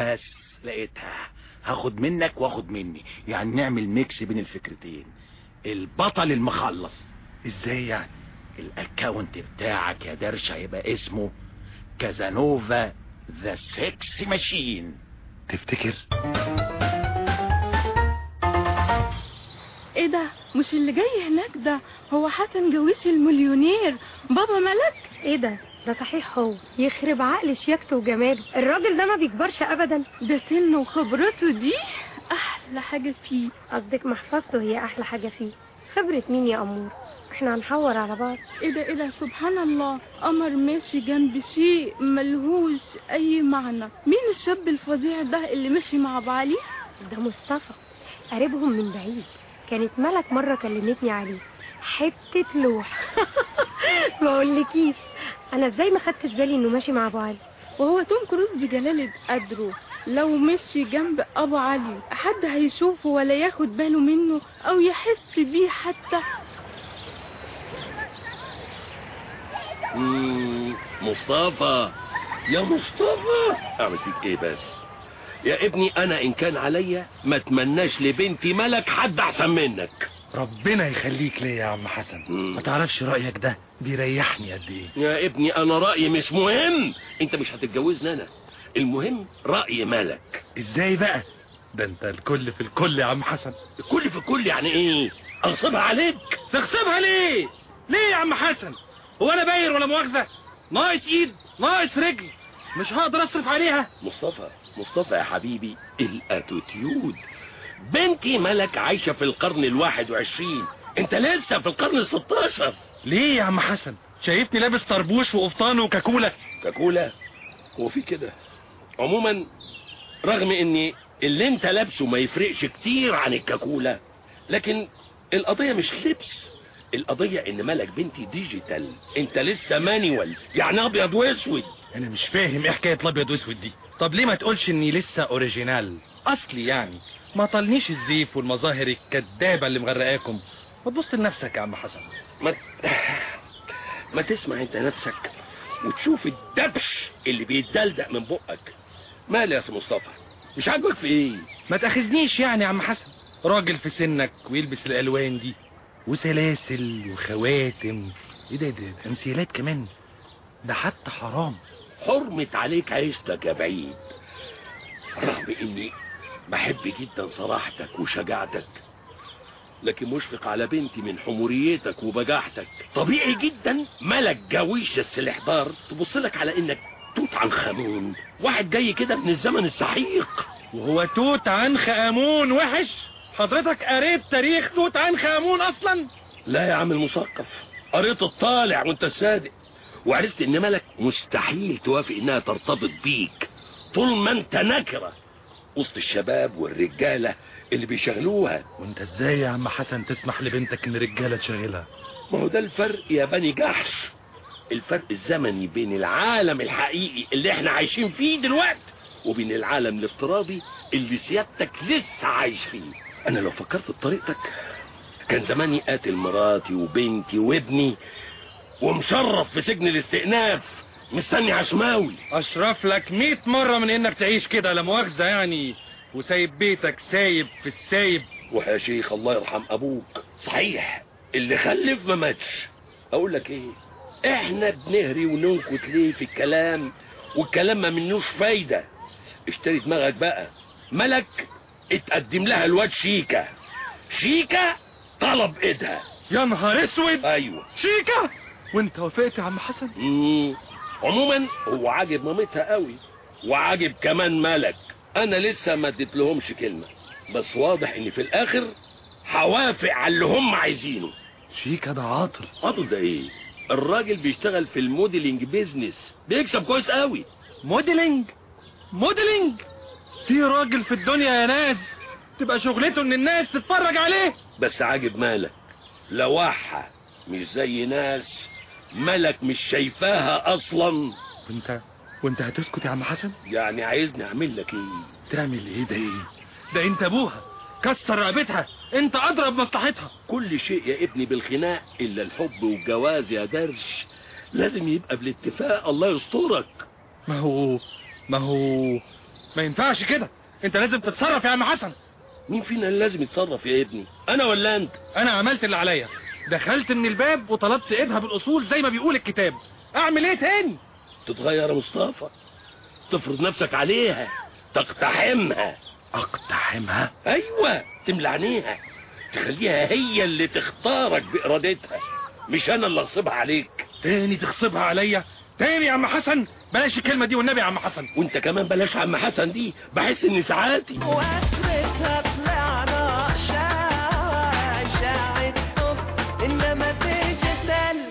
بس لقيتها هاخد منك واخد مني يعني نعمل ميكس بين الفكرتين البطل المخلص ازاي يعني الاكاونت بتاعك يا درش هيبقى اسمه كازانوفا ذا سكس ماشين تفتكر ايه ده مش اللي جاي هناك ده هو حسن جويش المليونير بابا ملك ايه ده ده صحيح هو يخرب عقل شياكته وجماله الراجل ده ما بيكبرش ابدا ده سنه وخبرته دي احلى حاجة فيه قصدك محفظته هي احلى حاجة فيه خبرة مين يا امور احنا هنحور على بعض ايه ده ايه ده سبحان الله قمر ماشي جنب شيء ملهوش اي معنى مين الشاب الفظيع ده اللي ماشي مع ابو علي ده مصطفى قريبهم من بعيد كانت ملك مرة كلمتني عليه حتة لوح ما اقولكيش انا ازاي ما خدتش بالي انه ماشي مع ابو علي وهو توم كروز بجلالة قدره لو مشي جنب ابو علي حد هيشوفه ولا ياخد باله منه او يحس بيه حتى مم، مصطفى يا مصطفى اعمل فيك ايه بس يا ابني انا ان كان عليا ما اتمناش لبنتي ملك حد احسن منك ربنا يخليك ليا يا عم حسن مم. ما تعرفش رأيك ده بيريحني قد ايه يا ابني انا رأيي مش مهم انت مش هتتجوزني انا المهم رأي ملك ازاي بقى ده انت الكل في الكل يا عم حسن الكل في الكل يعني ايه اغصبها عليك تغصبها ليه ليه يا عم حسن هو انا باير ولا مؤاخذة ناقص ايد ناقص رجل مش هقدر اصرف عليها مصطفى مصطفى يا حبيبي الاتيتيود بنتي ملك عايشة في القرن الواحد وعشرين انت لسه في القرن الستاشر ليه يا عم حسن شايفني لابس طربوش وقفطان وكاكولا كاكولا هو في كده عموما رغم ان اللي انت لابسه ما يفرقش كتير عن الكاكولا لكن القضية مش لبس القضية ان ملك بنتي ديجيتال انت لسه مانيوال يعني ابيض واسود انا مش فاهم ايه حكايه الابيض واسود دي طب ليه ما تقولش اني لسه اوريجينال اصلي يعني ما طالنيش الزيف والمظاهر الكدابه اللي مغرقاكم ما تبص لنفسك يا عم حسن ما ما تسمع انت نفسك وتشوف الدبش اللي بيتدلدق من بقك مال يا سي مصطفى مش عاجبك في ايه ما تاخذنيش يعني يا عم حسن راجل في سنك ويلبس الالوان دي وسلاسل وخواتم ايه ده ده تمثيلات كمان ده حتى حرام حرمت عليك عيشتك يا بعيد رغم اني بحب جدا صراحتك وشجاعتك لكن مشفق على بنتي من حموريتك وبجاحتك طبيعي جدا ملك جاويش السلحدار تبص لك على انك توت عنخ امون واحد جاي كده من الزمن السحيق وهو توت عنخ امون وحش حضرتك قريت تاريخ توت عنخ امون اصلا لا يا عم المثقف قريت الطالع وانت الصادق وعرفت ان ملك مستحيل توافق انها ترتبط بيك طول ما انت نكره وسط الشباب والرجاله اللي بيشغلوها وانت ازاي يا عم حسن تسمح لبنتك ان رجاله تشغلها ما هو ده الفرق يا بني جحش الفرق الزمني بين العالم الحقيقي اللي احنا عايشين فيه دلوقتي وبين العالم الافتراضي اللي سيادتك لسه عايش فيه انا لو فكرت بطريقتك كان زماني قاتل مراتي وبنتي وابني ومشرف في سجن الاستئناف مستني عشماوي اشرف لك مئة مرة من انك تعيش كده لا مؤاخذة يعني وسايب بيتك سايب في السايب ويا شيخ الله يرحم ابوك صحيح اللي خلف ما ماتش اقول لك ايه احنا بنهري وننكت ليه في الكلام والكلام ما منوش فايدة اشتري دماغك بقى ملك اتقدم لها الواد شيكا شيكا طلب ايدها يا نهار اسود ايوه شيكا وانت وافقت يا عم حسن مم. عموما هو عاجب مامتها قوي وعاجب كمان ملك انا لسه ما اديت لهمش كلمه بس واضح ان في الاخر هوافق على اللي هم عايزينه شيكا ده عاطل عاطل ده ايه الراجل بيشتغل في الموديلنج بيزنس بيكسب كويس قوي موديلنج موديلنج في راجل في الدنيا يا ناس تبقى شغلته ان الناس تتفرج عليه بس عاجب مالك لواحة مش زي ناس ملك مش شايفاها اصلا وانت وانت هتسكت يا عم حسن يعني عايزني اعمل لك ايه تعمل ايه ده ايه ده انت ابوها كسر رقبتها انت اضرب مصلحتها كل شيء يا ابني بالخناق الا الحب والجواز يا درش لازم يبقى بالاتفاق الله يسترك ما هو ما هو ما ينفعش كده انت لازم تتصرف يا عم حسن مين فينا اللي لازم يتصرف يا ابني انا ولا انت انا عملت اللي عليا دخلت من الباب وطلبت ايدها بالاصول زي ما بيقول الكتاب اعمل ايه تاني تتغير يا مصطفى تفرض نفسك عليها تقتحمها اقتحمها ايوه تملى عينيها تخليها هي اللي تختارك بارادتها مش انا اللي اغصبها عليك تاني تغصبها عليا تاني يا عم حسن بلاش الكلمه دي والنبي يا عم حسن وانت كمان بلاش عم حسن دي بحس ان ساعاتي واخرتها طلعنا شاع شاع الصبح انما تيجي تل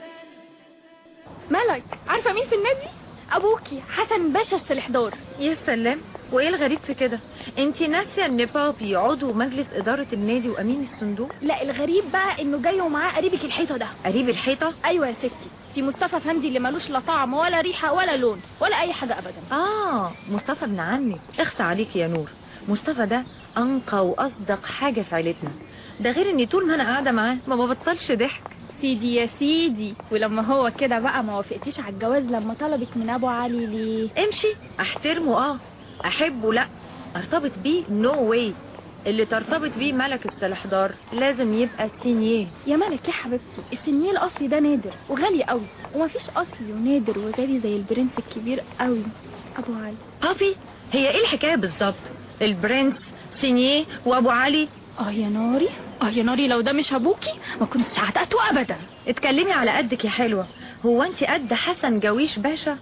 ملك عارفه مين في النادي ابوكي حسن باشا السلحدار يا سلام وايه الغريب في كده انتي ناسيه ان بابي عضو مجلس اداره النادي وامين الصندوق لا الغريب بقى انه جاي ومعاه قريبك الحيطه ده قريب الحيطه ايوه يا ستي في مصطفى فندي اللي ملوش لا طعم ولا ريحه ولا لون ولا اي حاجه ابدا اه مصطفى ابن عمك اخصى عليك يا نور مصطفى ده انقى واصدق حاجه في عيلتنا ده غير اني طول ما انا قاعده معاه ما ببطلش ضحك سيدي يا سيدي ولما هو كده بقى ما وافقتيش على الجواز لما طلبك من ابو علي ليه امشي احترمه اه احبه لا ارتبط بيه نو no واي اللي ترتبط بيه ملك السلحدار لازم يبقى سينيه يا ملك يا حبيبتي السنيه الاصلي ده نادر وغالي قوي ومفيش اصلي ونادر وغالي زي البرنس الكبير قوي ابو علي بابي هي ايه الحكايه بالظبط البرنس سينيه وابو علي اه يا ناري اه يا ناري لو ده مش ابوكي ما كنتش هتقتوا ابدا اتكلمي على قدك يا حلوه هو انت قد حسن جويش باشا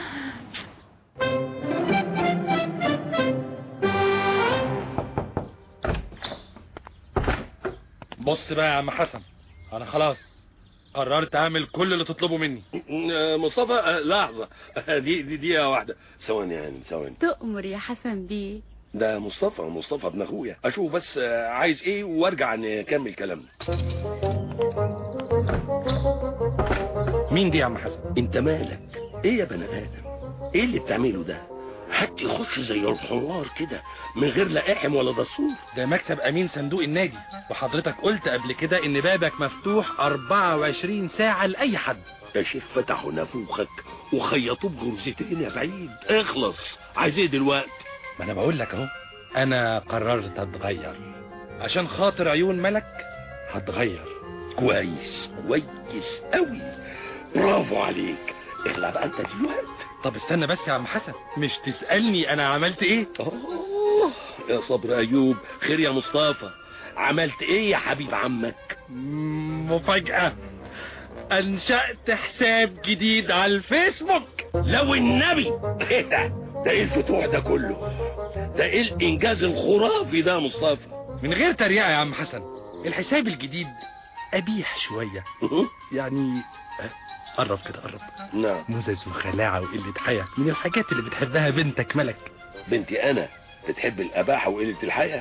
بص بقى يا عم حسن انا خلاص قررت اعمل كل اللي تطلبه مني آه، مصطفى آه، لحظة آه، دي دي دقيقة واحدة ثواني يعني ثواني تؤمر يا حسن بيه ده مصطفى مصطفى ابن اخويا اشوف بس آه، عايز ايه وارجع نكمل كلامنا مين دي يا عم حسن انت مالك ايه يا بني ادم ايه اللي بتعمله ده حد يخش زي الحمار كده من غير لا احم ولا دستور ده مكتب امين صندوق النادي وحضرتك قلت قبل كده ان بابك مفتوح 24 ساعة لاي حد يا شيخ فتحوا نافوخك وخيطوه بجرزتين يا بعيد اخلص عايز ايه دلوقتي ما انا بقول لك اهو انا قررت اتغير عشان خاطر عيون ملك هتغير كويس كويس قوي برافو عليك اخلع بقى انت دلوقتي طب استنى بس يا عم حسن مش تسألني انا عملت ايه اوه يا صبر ايوب خير يا مصطفى عملت ايه يا حبيب عمك مم، مفاجأة انشأت حساب جديد على الفيسبوك لو النبي ايه ده ده ايه الفتوح ده كله ده ايه الانجاز الخرافي ده يا مصطفى من غير تريقة يا عم حسن الحساب الجديد قبيح شوية يعني أه، قرب كده قرب نعم مزز وخلاعة وقلة حياة من الحاجات اللي بتحبها بنتك ملك بنتي انا بتحب الاباحه وقله الحياه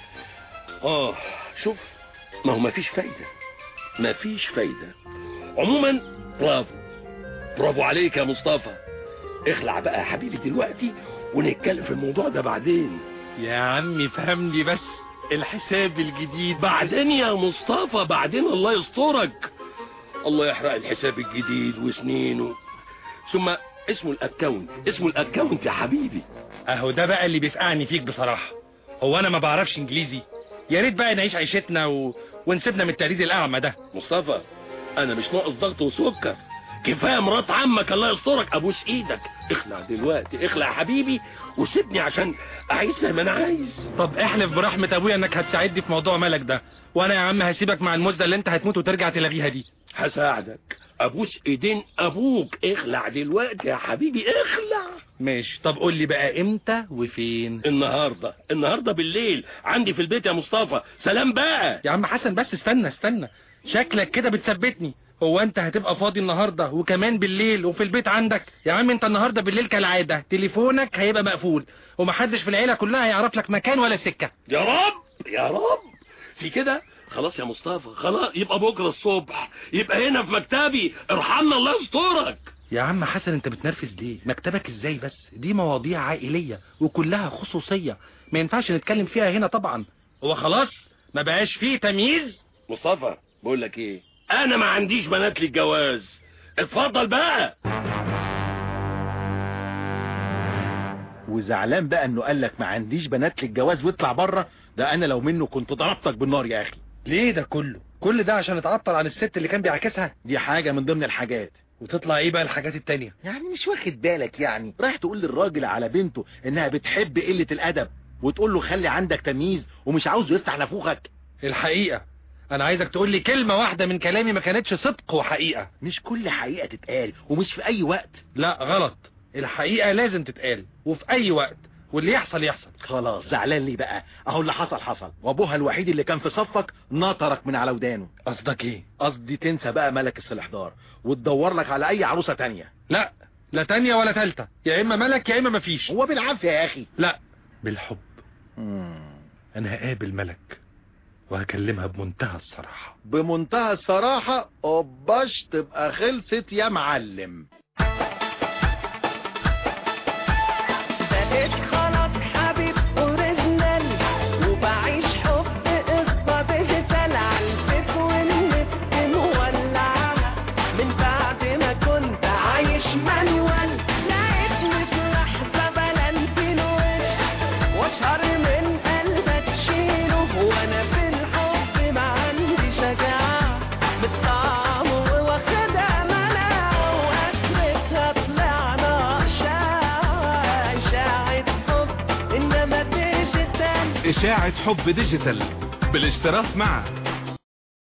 اه شوف ما هو مفيش فايده مفيش فايده عموما برافو برافو عليك يا مصطفى اخلع بقى يا حبيبي دلوقتي ونتكلم في الموضوع ده بعدين يا عمي فهمني بس الحساب الجديد بعدين يا مصطفى بعدين الله يسترك الله يحرق الحساب الجديد وسنينه ثم اسمه الاكونت اسمه الاكونت يا حبيبي اهو ده بقى اللي بيفقعني فيك بصراحة هو انا ما بعرفش انجليزي يا ريت بقى نعيش عيشتنا و... ونسيبنا من التقليد الاعمى ده مصطفى انا مش ناقص ضغط وسكر كفايه مرات عمك الله يسترك ابوس ايدك اخلع دلوقتي اخلع يا حبيبي وسيبني عشان اعيش زي ما انا عايز طب احلف برحمة ابويا انك هتساعدني في موضوع ملك ده وانا يا عم هسيبك مع المزة اللي انت هتموت وترجع تلغيها دي هساعدك ابوس ايدين ابوك اخلع دلوقتي يا حبيبي اخلع ماشي طب قول لي بقى امتى وفين النهارده النهارده بالليل عندي في البيت يا مصطفى سلام بقى يا عم حسن بس استنى استنى شكلك كده بتثبتني هو انت هتبقى فاضي النهارده وكمان بالليل وفي البيت عندك يا عم انت النهارده بالليل كالعاده تليفونك هيبقى مقفول ومحدش في العيله كلها هيعرف لك مكان ولا سكه يا رب يا رب في كده خلاص يا مصطفى خلاص يبقى بكره الصبح يبقى هنا في مكتبي ارحمنا الله يسترك يا عم حسن انت بتنرفز ليه مكتبك ازاي بس دي مواضيع عائليه وكلها خصوصيه ما ينفعش نتكلم فيها هنا طبعا هو خلاص ما بقاش فيه تمييز مصطفى بقول لك ايه انا ما عنديش بنات للجواز اتفضل بقى وزعلان بقى انه قال لك ما عنديش بنات للجواز واطلع بره ده انا لو منه كنت ضربتك بالنار يا اخي ليه ده كله كل ده عشان اتعطل عن الست اللي كان بيعاكسها دي حاجة من ضمن الحاجات وتطلع ايه بقى الحاجات التانية يعني مش واخد بالك يعني رايح تقول للراجل على بنته انها بتحب قلة الادب وتقول له خلي عندك تمييز ومش عاوزه يفتح نافوخك الحقيقة انا عايزك تقول لي كلمة واحدة من كلامي ما كانتش صدق وحقيقة مش كل حقيقة تتقال ومش في اي وقت لا غلط الحقيقة لازم تتقال وفي اي وقت واللي يحصل يحصل خلاص زعلان ليه بقى اهو اللي حصل حصل وابوها الوحيد اللي كان في صفك نطرك من على ودانه قصدك ايه قصدي تنسى بقى ملك السلحدار وتدور لك على اي عروسة تانية لا لا تانية ولا تالتة يا اما ملك يا اما مفيش هو بالعافية يا اخي لا بالحب انا هقابل ملك وهكلمها بمنتهى الصراحة بمنتهى الصراحة اوباش تبقى خلصت يا معلم بقيت خلاص حبيب اوريجينال وبعيش حب قصة ديجيتال عالفيس والنت مولعة من بعد ما كنت عايش مانوال لقيتني في لحظة بلنتين وش واشهر من قلبك تشيله وانا في الحب ما عندي شجاعة بالطعم واخدها مناعة واخرتها طلعنا اشاعة اشاعة حب انما ديجيتال إشاعة حب ديجيتال بالاشتراك مع